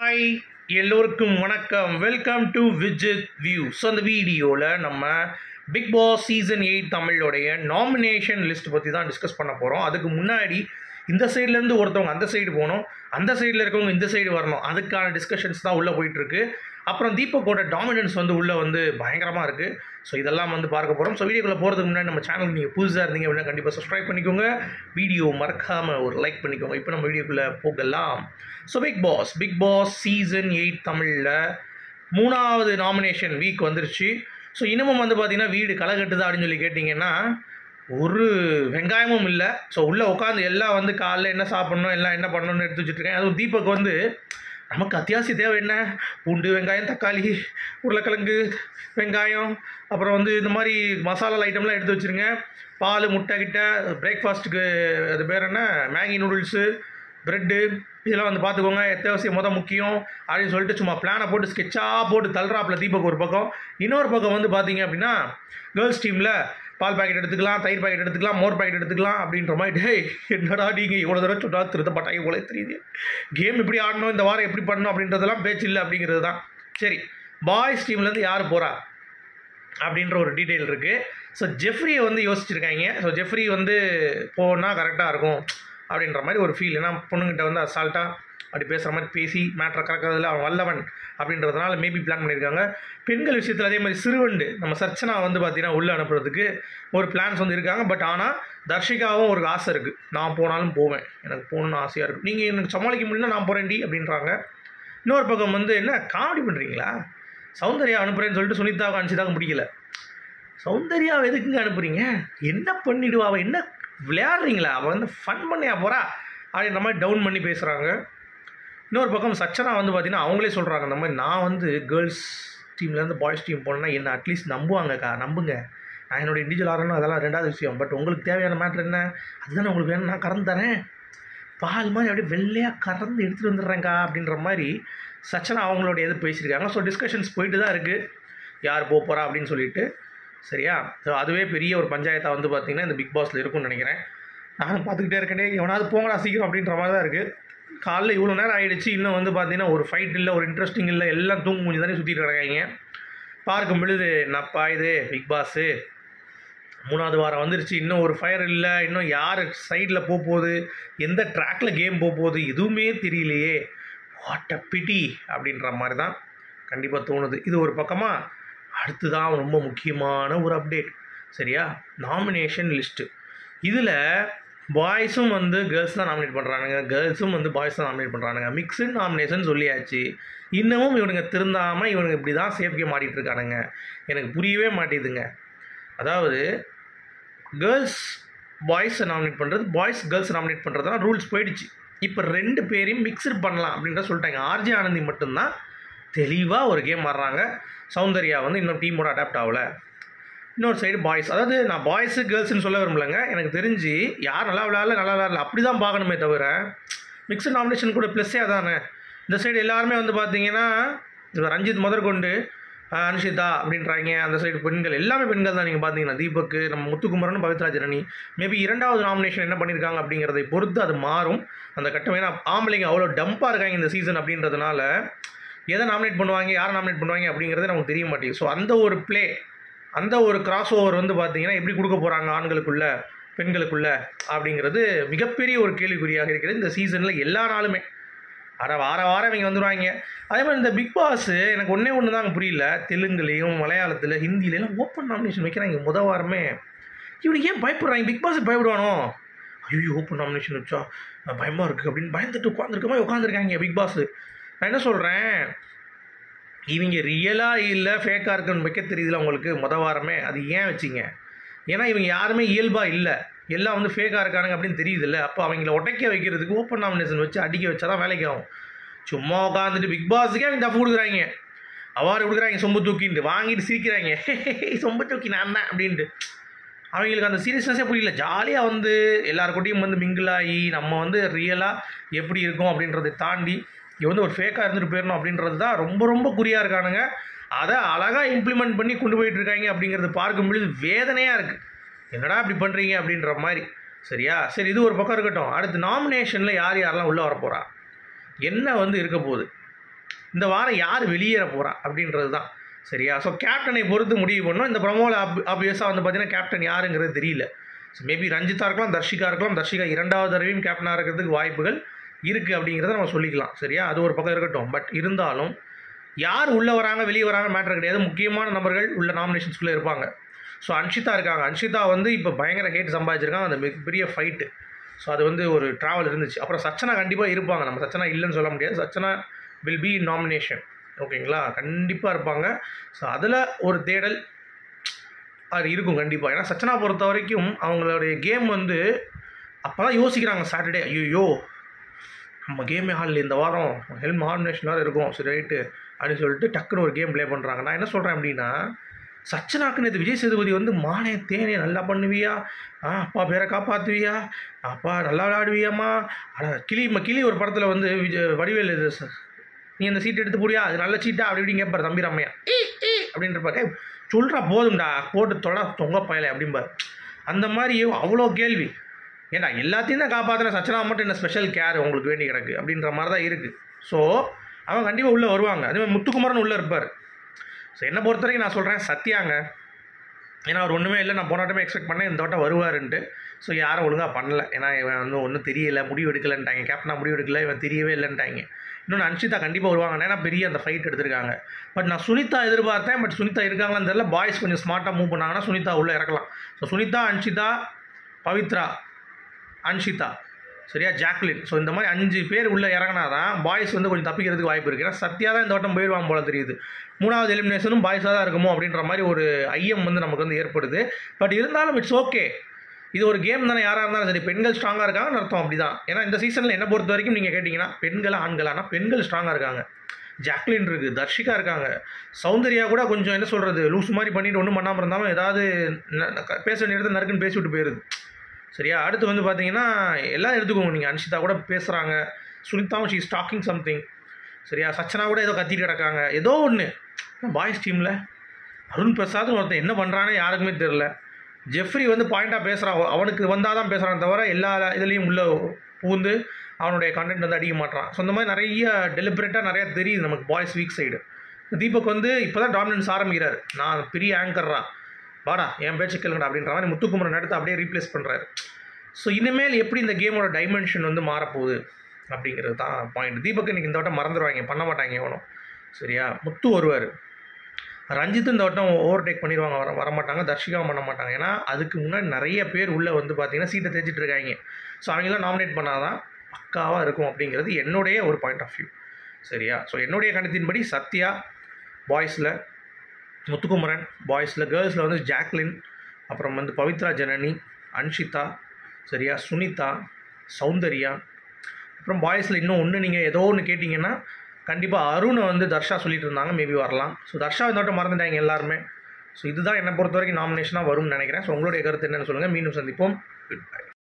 hi எல்லோருக்கும் வணக்கம் welcome to Vijith view so அந்த வீடியோவில் நம்ம பிக் பாஸ் சீசன் எயிட் தமிழோடைய நாமினேஷன் லிஸ்ட் பற்றி தான் டிஸ்கஸ் பண்ண போகிறோம் அதுக்கு முன்னாடி இந்த சைட்லேருந்து ஒருத்தவங்க அந்த சைடு போகணும் அந்த சைடில் இருக்கவங்க இந்த சைடு வரணும் அதுக்கான டிஸ்கஷன்ஸ் தான் உள்ளே போயிட்டுருக்கு அப்புறம் தீபக்கோட டாமினன்ஸ் வந்து உள்ளே வந்து பயங்கரமாக இருக்குது ஸோ இதெல்லாம் வந்து பார்க்க போகிறோம் ஸோ வீடியோக்குள்ளே போகிறதுக்கு முன்னாடி நம்ம சேனல் நீங்கள் புதுசாக இருந்தீங்க அப்படின்னா கண்டிப்பாக சப்ஸ்கிரைப் பண்ணிக்கோங்க வீடியோ மறக்காமல் ஒரு லைக் பண்ணிக்கோங்க இப்போ நம்ம வீடியோக்குள்ளே போகலாம் so Bigg Boss Bigg Boss season eight தமிழில் மூணாவது நாமினேஷன் வீக் வந்துருச்சு ஸோ இன்னமும் வந்து பார்த்தீங்கன்னா வீடு களை கட்டுதா அப்படின்னு சொல்லி கேட்டிங்கன்னா ஒரு வெங்காயமும் இல்லை ஸோ உள்ளே உட்காந்து எல்லாம் வந்து காலைல என்ன சாப்பிட்ணும் எல்லாம் என்ன பண்ணணும்னு எடுத்து வச்சுட்ருக்கேன் அதுவும் தீபக் வந்து நமக்கு அத்தியாவசிய தேவை என்ன பூண்டு வெங்காயம் தக்காளி உருளைக்கிழங்கு வெங்காயம் அப்புறம் வந்து இந்த மாதிரி மசாலா ஐட்டம்லாம் எடுத்து வச்சுருங்க பால் முட்டை கிட்ட பிரேக்ஃபாஸ்ட்டுக்கு அது பேர் என்ன மேகி நூடுல்ஸு ப்ரெட்டு இதெல்லாம் வந்து பார்த்துக்கோங்க அத்தியாவசியம் மொதல் முக்கியம் அப்படின்னு சொல்லிட்டு சும்மா பிளானை போட்டு ஸ்கெட்சாக போட்டு தள்ளுறாப்புல தீபக் ஒரு பக்கம் இன்னொரு பக்கம் வந்து பார்த்தீங்க அப்படின்னா கேர்ள்ஸ் டீமில் பால் பாக்கெட் எடுத்துக்கலாம் தயிர் பாக்கெட் எடுத்துக்கலாம் மோர் பாக்கெட் எடுத்துக்கலாம் அப்படின்ற மாதிரி டேய் என்னடா நீங்கள் இவ்வளோ தடவை சுட்டா திருத்த மாட்டாங்க இவ்வளோ தெரியுது கேம் இப்படி ஆடணும் இந்த வாரம் எப்படி பண்ணணும் அப்படின்றதெல்லாம் பேச்சு இல்லை அப்படிங்கிறது தான் சரி பாய்ஸ் டீம்லேருந்து யார் போகிறா அப்படின்ற ஒரு டீட்டெயில் இருக்குது ஸோ ஜெஃப்ரியை வந்து யோசிச்சிருக்காங்க ஸோ ஜெஃப்ரி வந்து போனால் கரெக்டாக இருக்கும் அப்படின்ற மாதிரி ஒரு ஃபீல் ஏன்னா பொண்ணுங்கிட்ட வந்து அசால்ட்டாக அப்படி பேசுகிற மாதிரி பேசி மேட்ரை கறக்கிறதுல அவன் வல்லவன் அப்படின்றதுனால மேபி பிளான் பண்ணியிருக்காங்க பெண்கள் விஷயத்தில் அதே மாதிரி சிறுவண்டு நம்ம சர்ச்சனா வந்து பார்த்தீங்கன்னா உள்ளே அனுப்புறதுக்கு ஒரு பிளான்ஸ் வந்து இருக்காங்க பட் ஆனால் தர்ஷிகாவும் ஒரு ஆசை இருக்குது நான் போனாலும் போவேன் எனக்கு போகணுன்னு ஆசையாக இருக்குது நீங்கள் எனக்கு சமாளிக்க முடியலன்னா நான் போகிறேன்டி அப்படின்றாங்க இன்னொரு பக்கம் வந்து என்ன காமெடி பண்ணுறீங்களா சௌந்தர்யா அனுப்புகிறேன்னு சொல்லிட்டு சுனிதாவுக்கு அனுப்பிச்சிதாங்க பிடிக்கல சௌந்தர்யாவை எதுக்குங்க அனுப்புறீங்க என்ன பண்ணிடுவா அவள் என்ன விளையாடுறீங்களா அவள் வந்து ஃபன் பண்ணியா போகிறா அப்படின்ற மாதிரி டவுன் பண்ணி பேசுகிறாங்க இன்னொரு பக்கம் சச்சனா வந்து பார்த்தீங்கன்னா அவங்களே சொல்கிறாங்க இந்த மாதிரி நான் வந்து கேர்ள்ஸ் டீம்லேருந்து பாய்ஸ் டீம் போனேன்னா என்ன அட்லீஸ்ட் நம்புவாங்கக்கா நம்புங்க நான் என்னோட இண்டிவிஜுவல் ஆடணும் அதெல்லாம் ரெண்டாவது விஷயம் பட் உங்களுக்கு தேவையான மேட்ரு என்ன அதுதானே உங்களுக்கு வேணும் நான் கறந்து தரேன் பால் மாதிரி அப்படியே வெள்ளையாக கறந்து எடுத்துகிட்டு வந்துடுறேங்க்கா அப்படின்ற மாதிரி சச்சனா அவங்களோட எது பேசியிருக்காங்க ஸோ டிஸ்கஷன்ஸ் போயிட்டு தான் இருக்குது யார் போக போகிறா அப்படின்னு சொல்லிட்டு சரியா ஸோ அதுவே பெரிய ஒரு பஞ்சாயத்தாக வந்து பார்த்திங்கன்னா இந்த பிக் பாஸில் இருக்கும்னு நினைக்கிறேன் நானும் பார்த்துக்கிட்டே இருக்கேனே எவனாவது போங்கடா சீக்கிரம் அப்படின்ற மாதிரி தான் இருக்குது காலைல இவ்வளோ நேரம் ஆகிடுச்சு இன்னும் வந்து பார்த்தீங்கன்னா ஒரு ஃபைட் இல்லை ஒரு இன்ட்ரெஸ்டிங் இல்லை எல்லாம் தூங்கு முடிஞ்சு தானே சுற்றிட்டு கிடக்காங்க பார்க்கும் பொழுது நப்பா இது பிக் பாஸு மூணாவது வாரம் வந்துருச்சு இன்னும் ஒரு ஃபயர் இல்லை இன்னும் யார் சைடில் போக போகுது எந்த ட்ராக்ல கேம் போக போகுது எதுவுமே தெரியலையே வாட் அ பிடி அப்படின்ற மாதிரி தான் கண்டிப்பாக தோணுது இது ஒரு பக்கமாக அடுத்து தான் ரொம்ப முக்கியமான ஒரு அப்டேட் சரியா நாமினேஷன் லிஸ்ட்டு இதில் பாய்ஸும் வந்து கேர்ள்ஸ் தான் நாமினேட் பண்ணுறானுங்க கேர்ள்ஸும் வந்து பாய்ஸ் தான் நாமினேட் பண்ணுறானுங்க மிக்சட் நாமினேஷன் சொல்லியாச்சு இன்னமும் இவனுங்க திருந்தாமல் இவனுங்க இப்படி தான் சேஃப் கேம் ஆடிட்டு இருக்கானுங்க எனக்கு புரியவே மாட்டேதுங்க அதாவது கேர்ள்ஸ் பாய்ஸை நாமினேட் பண்ணுறது பாய்ஸ் கேர்ள்ஸ் நாமினேட் பண்ணுறதுலாம் ரூல்ஸ் போயிடுச்சு இப்போ ரெண்டு பேரையும் மிக்சட் பண்ணலாம் அப்படின்ற சொல்லிட்டாங்க ஆர்ஜி ஆனந்தி மட்டும்தான் தெளிவாக ஒரு கேம் ஆடுறாங்க சௌந்தர்யா வந்து இன்னும் டீமோட அடாப்ட் ஆகலை இன்னொரு சைடு பாய்ஸ் அதாவது நான் பாய்ஸு கேர்ள்ஸ்னு சொல்ல விரும்பலைங்க எனக்கு தெரிஞ்சு யார் நல்லா விளையாடல நல்லா விளையாடல அப்படி தான் பார்க்கணுமே தவிர மிக்சட் நாமினேஷன் கூட ப்ளஸ்ஸே அதானே இந்த சைடு எல்லாருமே வந்து பார்த்தீங்கன்னா இப்போ ரஞ்சித் முதற்கொண்டு அனுஷிதா அப்படின்றாங்க அந்த சைடு பெண்கள் எல்லாமே பெண்கள் தான் நீங்கள் பார்த்தீங்கன்னா தீபக் நம்ம முத்துக்குமரன் பவித்ரா ஜனனி மேபி இரண்டாவது நாமினேஷன் என்ன பண்ணியிருக்காங்க அப்படிங்கிறதை பொறுத்து அது மாறும் அந்த கட்டம் ஏன்னா ஆம்பளைங்க அவ்வளோ டம்பாக இருக்காங்க இந்த சீசன் அப்படின்றதுனால எதை நாமினேட் பண்ணுவாங்க யாரை நாமினேட் பண்ணுவாங்க அப்படிங்கிறது நமக்கு தெரிய மாட்டேங்குது ஸோ அந்த ஒரு ப்ளே அந்த ஒரு கிராஸ் ஓவர் வந்து பார்த்தீங்கன்னா எப்படி கொடுக்க போகிறாங்க ஆண்களுக்குள்ள பெண்களுக்குள்ள அப்படிங்கிறது மிகப்பெரிய ஒரு கேள்விக்குறியாக இருக்கிறது இந்த சீசனில் எல்லா நாளுமே அற வார வாரம் இவங்க வந்துடுவாங்க அதே மாதிரி இந்த பிக் பாஸ் எனக்கு ஒன்றே ஒன்று தான் புரியல தெலுங்குலேயும் மலையாளத்தில் ஹிந்திலையும் ஓப்பன் நாமினேஷன் வைக்கிறாங்க முத வாரமே இவனுக்கு ஏன் பயப்படுறாங்க பிக் பாஸ் பயப்படுவானோ ஐயோ ஓப்பன் நாமினேஷன் வச்சா பயமாக இருக்குது அப்படின்னு பயந்துட்டு உட்காந்துருக்க மாதிரி உட்காந்துருக்காங்க பிக் பாஸ் நான் என்ன சொல்கிறேன் இவங்க ரியலாக இல்லை ஃபேக்காக இருக்குன்னு வைக்க தெரியுதுல உங்களுக்கு முத வாரமே அது ஏன் வச்சிங்க ஏன்னா இவங்க யாருமே இயல்பாக இல்லை எல்லாம் வந்து ஃபேக்காக இருக்கானுங்க அப்படின்னு தெரியுதுல்ல அப்போ அவங்கள உடைக்க வைக்கிறதுக்கு ஓப்பன் நாமினேஷன் வச்சு அடிக்க வச்சா தான் வேலைக்கு ஆகும் சும்மா உட்காந்துட்டு பிக் பாஸுக்கே அவங்க டஃப் கொடுக்குறாங்க அவார்டு கொடுக்குறாங்க சொம்பு தூக்கின்ட்டு வாங்கிட்டு சிரிக்கிறாங்க சொம்பு தூக்கி நான் தான் அப்படின்ட்டு அவங்களுக்கு அந்த சீரியஸ்னஸே புரியல ஜாலியாக வந்து எல்லாருக்கூட்டையும் வந்து மிங்கிள் ஆகி நம்ம வந்து ரியலாக எப்படி இருக்கும் அப்படின்றதை தாண்டி இவன் வந்து ஒரு ஃபேக்காக இருந்துட்டு போயிடணும் அப்படின்றது தான் ரொம்ப ரொம்ப குறியாக இருக்கானுங்க அதை அழகாக இம்ப்ளிமெண்ட் பண்ணி கொண்டு போயிட்டு இருக்காங்க அப்படிங்கிறது பார்க்கும் பொழுது வேதனையாக இருக்குது என்னடா இப்படி பண்ணுறீங்க அப்படின்ற மாதிரி சரியா சரி இது ஒரு பக்கம் இருக்கட்டும் அடுத்து நாமினேஷனில் யார் யாரெல்லாம் உள்ளே வர போகிறா என்ன வந்து இருக்க போகுது இந்த வாரம் யார் வெளியேற போகிறா அப்படின்றது தான் சரியா ஸோ கேப்டனை பொறுத்து முடிவு பண்ணோம் இந்த ப்ரமோவில் அப் ஆப்வியஸாக வந்து பார்த்தீங்கன்னா கேப்டன் யாருங்கிறது தெரியல ஸோ மேபி ரஞ்சிதா இருக்கலாம் தர்ஷிகா இருக்கலாம் தர்ஷிகா இரண்டாவது தடவையும் கேப்டனாக இருக்கிறதுக்கு வாய்ப்புகள் இருக்குது அப்படிங்கிறத நம்ம சொல்லிக்கலாம் சரியா அது ஒரு பக்கம் இருக்கட்டும் பட் இருந்தாலும் யார் உள்ளே வராங்க வெளியே வராங்க மேட்டர் கிடையாது முக்கியமான நபர்கள் உள்ள நாமினேஷன்ஸ்குள்ளே இருப்பாங்க ஸோ அன்ஷிதா இருக்காங்க அன்ஷிதா வந்து இப்போ பயங்கர ஹேட் சம்பாதிச்சிருக்காங்க அந்த மிகப்பெரிய ஃபைட்டு ஸோ அது வந்து ஒரு ட்ராவல் இருந்துச்சு அப்புறம் சச்சனா கண்டிப்பாக இருப்பாங்க நம்ம சச்சனா இல்லைன்னு சொல்ல முடியாது சச்சனா வில் பி நாமினேஷன் ஓகேங்களா கண்டிப்பாக இருப்பாங்க ஸோ அதில் ஒரு தேடல் அது இருக்கும் கண்டிப்பாக ஏன்னா சச்சனா பொறுத்த வரைக்கும் அவங்களுடைய கேம் வந்து அப்போ தான் யோசிக்கிறாங்க சாட்டர்டே ஐயோ நம்ம கேமே ஆடல இந்த வாரம் ஹெல்ம் நாமினேஷன் வேறு இருக்கும் சரி ரைட்டு அப்படின்னு சொல்லிட்டு டக்குன்னு ஒரு கேம் ப்ளே பண்ணுறாங்க நான் என்ன சொல்கிறேன் அப்படின்னா சச்சனாக்கு நேற்று விஜய் சேதுபதி வந்து மானே தேனே நல்லா பண்ணுவியா ஆ அப்பா பேரை காப்பாற்றுவியா அப்பா நல்லா விளையாடுவியாம்மா ஆனால் கிளி ம- கிளி ஒரு படத்தில் வந்து விஜய் வடிவேல் இது ச- நீ அந்த சீட் எடுத்து போடியா அது நல்ல சீட்டா அப்படி இப்படின்னு கேட்பார் தம்பி ரம்மையா அப்படின்னு இருப்பார் ஏய் சொல்கிறா போதும்டா போட்டு தொட தொங்க பயலை அப்படிம்பார் அந்த மாதிரி அவ்வளோ கேள்வி ஏன்டா எல்லாத்தையும் தான் காப்பாற்றின சச்சனா மட்டும் என்ன ஸ்பெஷல் கேர் உங்களுக்கு வேண்டி கிடக்கு அப்படின்ற மாதிரி தான் இருக்குது ஸோ அவன் கண்டிப்பாக உள்ளே வருவாங்க அதே மாதிரி முத்துக்குமரன் உள்ளே இருப்பார் ஸோ என்னை பொறுத்த வரைக்கும் நான் சொல்கிறேன் சத்யாங்க ஏன்னா அவர் ஒன்றுமே இல்லை நான் போன வட்டமே எக்ஸ்பெக்ட் பண்ணேன் இந்த வட்டம் வருவாருன்ட்டு ஸோ யாரும் ஒழுங்காக பண்ணல ஏன்னா இவன் வந்து ஒன்றும் தெரியல முடிவு எடுக்கலைன்ட்டாங்க கேப்டனாக முடிவு எடுக்கல இவன் தெரியவே இல்லைன்ட்டாங்க இன்னொன்று அன்ஷிதா கண்டிப்பாக வருவாங்க ஏன்னா பெரிய அந்த ஃபைட் எடுத்திருக்காங்க பட் நான் சுனிதா எதிர்பார்த்தேன் பட் சுனிதா இருக்காங்களான்னு தெரியல பாய்ஸ் கொஞ்சம் ஸ்மார்ட்டாக மூவ் பண்ணாங்கன்னா சுனிதா உள்ளே இறக்கலாம் ஸோ சுனிதா அன்ஷிதா பவித்ரா அன்ஷிதா சரியா ஜாக்லின் ஸோ இந்த மாதிரி அஞ்சு பேர் உள்ளே இறங்கினா தான் பாய்ஸ் வந்து கொஞ்சம் தப்பிக்கிறதுக்கு வாய்ப்பு இருக்குது ஏன்னா சத்யா தான் இந்த வட்டம் போயிடுவான் போல தெரியுது மூணாவது எலிமினேஷனும் பாய்ஸாக தான் இருக்குமோ அப்படின்ற மாதிரி ஒரு ஐயம் வந்து நமக்கு வந்து ஏற்படுது பட் இருந்தாலும் இட்ஸ் ஓகே இது ஒரு கேம் தானே யாராக இருந்தாலும் சரி பெண்கள் ஸ்ட்ராங்காக இருக்காங்கன்னு அர்த்தம் அப்படி தான் ஏன்னா இந்த சீசனில் என்ன பொறுத்த வரைக்கும் நீங்கள் கேட்டிங்கன்னா பெண்களா ஆண்களானா பெண்கள் ஸ்ட்ராங்காக இருக்காங்க ஜாக்லின் இருக்குது தர்ஷிகா இருக்காங்க சௌந்தர்யா கூட கொஞ்சம் என்ன சொல்கிறது லூஸ் மாதிரி பண்ணிட்டு ஒன்றும் பண்ணாமல் இருந்தாலும் ஏதாவது ந- ந- பேச வேண்டிய இடத்துல நறுக்குன்னு பேசி விட்டு போயிடுது சரியா அடுத்து வந்து பார்த்தீங்கன்னா எல்லாம் எடுத்துக்கோங்க நீங்கள் அன்ஷிதா கூட பேசுகிறாங்க சுனிதாவும் ஷீ டாக்கிங் சம்திங் சரியா சச்சனா கூட ஏதோ கத்திட்டு கிடக்காங்க ஏதோ ஒன்று பாய்ஸ் டீமில் அருண் பிரசாத் ஒருத்தன் என்ன பண்ணுறான்னு யாருக்குமே தெரில ஜெஃப்ரி வந்து பாயிண்ட்டாக பேசுகிறான் அவனுக்கு வந்தால் தான் பேசுகிறான் தவிர எல்லா இதுலேயும் உள்ள பூந்து அவனுடைய கண்டென்ட் வந்து அடிக்க மாட்டான் ஸோ இந்த மாதிரி நிறைய டெலிபரேட்டாக நிறையா தெரியுது நமக்கு பாய்ஸ் வீக் சைடு தீபக் வந்து இப்போ தான் டாமினன்ஸ் ஆரம்பிக்கிறார் நான் பெரிய ஆங்கர்ரா வாடா என் பேச்சு கேளுங்கடா அப்படின்ற மாதிரி முத்துக்குமரன் எடுத்து அப்படியே ரீப்ளேஸ் பண்ணுறாரு ஸோ இனிமேல் எப்படி இந்த கேமோட டைமென்ஷன் வந்து மாறப்போகுது அப்படிங்கிறது தான் பாயிண்ட் தீபக் இன்னைக்கு இந்த வட்டம் மறந்துடுவாங்க பண்ண மாட்டாங்க எவனும் சரியா முத்து வருவார் ரஞ்சித் இந்த வட்டம் ஓவர்டேக் பண்ணிடுவாங்க வர வரமாட்டாங்க தர்ஷிகாவும் பண்ண மாட்டாங்க ஏன்னா அதுக்கு முன்னாடி நிறைய பேர் உள்ளே வந்து பார்த்தீங்கன்னா சீட்டை தேய்ச்சிட்டு இருக்காங்க ஸோ அவங்களாம் நாமினேட் பண்ணாதான் பக்காவாக இருக்கும் அப்படிங்கிறது என்னுடைய ஒரு பாயிண்ட் ஆஃப் வியூ சரியா ஸோ என்னுடைய கணத்தின்படி சத்யா பாய்ஸில் முத்துக்குமரன் பாய்ஸில் கேர்ள்ஸில் வந்து ஜாக்லின் அப்புறம் வந்து பவித்ரா ஜனனி அன்ஷிதா சரியா சுனிதா சௌந்தர்யா அப்புறம் பாய்ஸில் இன்னும் ஒன்று நீங்கள் ஏதோ ஒன்று கேட்டிங்கன்னா கண்டிப்பாக அருணை வந்து தர்ஷா சொல்லிட்டு இருந்தாங்க மேபி வரலாம் ஸோ தர்ஷா இந்த வட்டம் மறந்துட்டாங்க எல்லாருமே ஸோ இதுதான் என்னை பொறுத்த வரைக்கும் நாமினேஷனாக வரும்னு நினைக்கிறேன் ஸோ உங்களுடைய கருத்து என்னன்னு சொல்லுங்கள் மீண்டும் சந்திப்போம் குட் பை